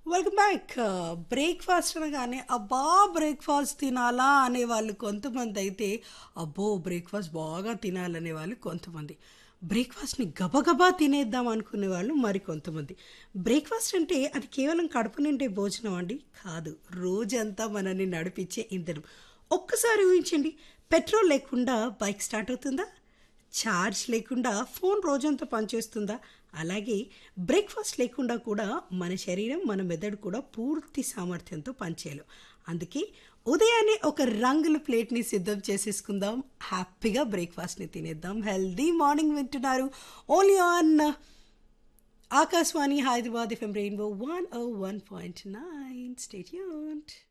welcome back breakfast అనగానే అబ్బా breakfast తినాలా అనే వాళ్ళు కొంతమంది అయితే అబ్బో బ్రేక్ఫాస్ట్ బాగా తినాలనే వాళ్ళు కొంతమంది బ్రేక్ఫాస్ట్ని గబగబా తినేద్దాం అనుకునే వాళ్ళు మరి కొంతమంది బ్రేక్ఫాస్ట్ అంటే అది కేవలం కడుపు నిండే భోజనం అండి కాదు రోజంతా మనల్ని నడిపించే ఇంధనం ఒక్కసారి ఊహించండి పెట్రోల్ లేకుండా బైక్ స్టార్ట్ అవుతుందా ఛార్జ్ లేకుండా ఫోన్ రోజంతా పనిచేస్తుందా అలాగే బ్రేక్ఫాస్ట్ లేకుండా కూడా మన శరీరం మన మెదడు కూడా పూర్తి సామర్థ్యంతో పనిచేయలేం అందుకే ఉదయాన్నే ఒక రంగుల ప్లేట్ని సిద్ధం చేసేసుకుందాం హ్యాపీగా బ్రేక్ఫాస్ట్ని తినేద్దాం హెల్దీ మార్నింగ్ వింటున్నారు only on Akashvani Hyderabad FM rainbow one O one point nine state